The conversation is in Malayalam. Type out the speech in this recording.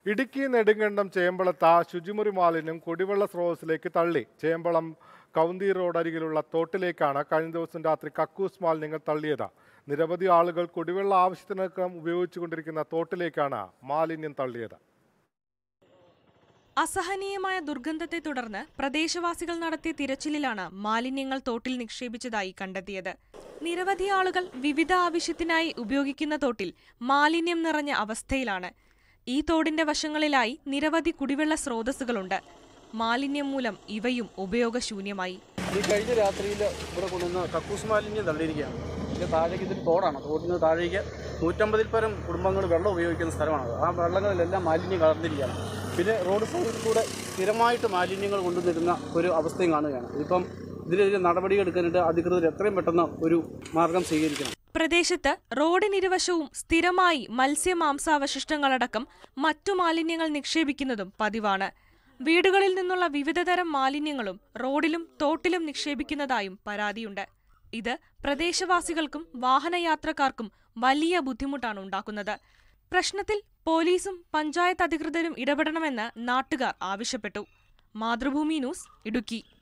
ഇടുക്കി നെടുങ്കണ്ടം ചേമ്പളത്ത ശുചിമുറി മാലിന്യം കുടിവെള്ള സ്രോതസ്സിലേക്ക് തള്ളി ചേമ്പളം കൗന്തി റോഡ് അരികിലുള്ള തോട്ടിലേക്കാണ് കഴിഞ്ഞ ദിവസം രാത്രി കക്കൂസ് മാലിന്യങ്ങൾ തള്ളിയത് നിരവധി ആളുകൾ കുടിവെള്ള ആവശ്യത്തിനൊക്കെ ഉപയോഗിച്ചുകൊണ്ടിരിക്കുന്ന തോട്ടിലേക്കാണ് മാലിന്യം തള്ളിയത് അസഹനീയമായ ദുർഗന്ധത്തെ തുടർന്ന് പ്രദേശവാസികൾ നടത്തിയ തിരച്ചിലിലാണ് മാലിന്യങ്ങൾ തോട്ടിൽ നിക്ഷേപിച്ചതായി കണ്ടെത്തിയത് നിരവധി ആളുകൾ വിവിധ ആവശ്യത്തിനായി ഉപയോഗിക്കുന്ന തോട്ടിൽ മാലിന്യം നിറഞ്ഞ അവസ്ഥയിലാണ് ഈ തോടിന്റെ വശങ്ങളിലായി നിരവധി കുടിവെള്ള സ്രോതസ്സുകളുണ്ട് മാലിന്യം മൂലം ഇവയും ഉപയോഗശൂന്യമായി ഈ കഴിഞ്ഞ രാത്രിയിൽ ഇവിടെ കൊണ്ടുവന്ന് കക്കൂസ് മാലിന്യം തള്ളിയിരിക്കുകയാണ് ഇതിൻ്റെ താഴേക്ക് ഇതൊരു തോടാണ് തോടിന് താഴേക്ക് നൂറ്റമ്പതിൽ പരം കുടുംബങ്ങൾ വെള്ളം ഉപയോഗിക്കുന്ന സ്ഥലമാണ് ആ വെള്ളങ്ങളിലെല്ലാം മാലിന്യം കലർന്നിരിക്കുകയാണ് പിന്നെ റോഡ് സൈഡിൽ കൂടെ സ്ഥിരമായിട്ട് മാലിന്യങ്ങൾ കൊണ്ടുവന്നിരുന്ന ഒരു അവസ്ഥയും കാണുകയാണ് ഇതിപ്പം ഇതിനെതിരെ നടപടിയെടുക്കാനായിട്ട് അധികൃതർ എത്രയും പെട്ടെന്ന് ഒരു മാർഗം സ്വീകരിക്കണം പ്രദേശത്ത് റോഡിനിരുവശവും സ്ഥിരമായി മത്സ്യമാംസാവശിഷ്ടങ്ങളടക്കം മറ്റു മാലിന്യങ്ങൾ നിക്ഷേപിക്കുന്നതും പതിവാണ് വീടുകളിൽ നിന്നുള്ള വിവിധതരം മാലിന്യങ്ങളും റോഡിലും തോട്ടിലും നിക്ഷേപിക്കുന്നതായും പരാതിയുണ്ട് ഇത് പ്രദേശവാസികൾക്കും വാഹനയാത്രക്കാർക്കും വലിയ ബുദ്ധിമുട്ടാണ് ഉണ്ടാക്കുന്നത് പ്രശ്നത്തിൽ പോലീസും പഞ്ചായത്ത് അധികൃതരും ഇടപെടണമെന്ന് നാട്ടുകാർ ആവശ്യപ്പെട്ടു മാതൃഭൂമി ന്യൂസ് ഇടുക്കി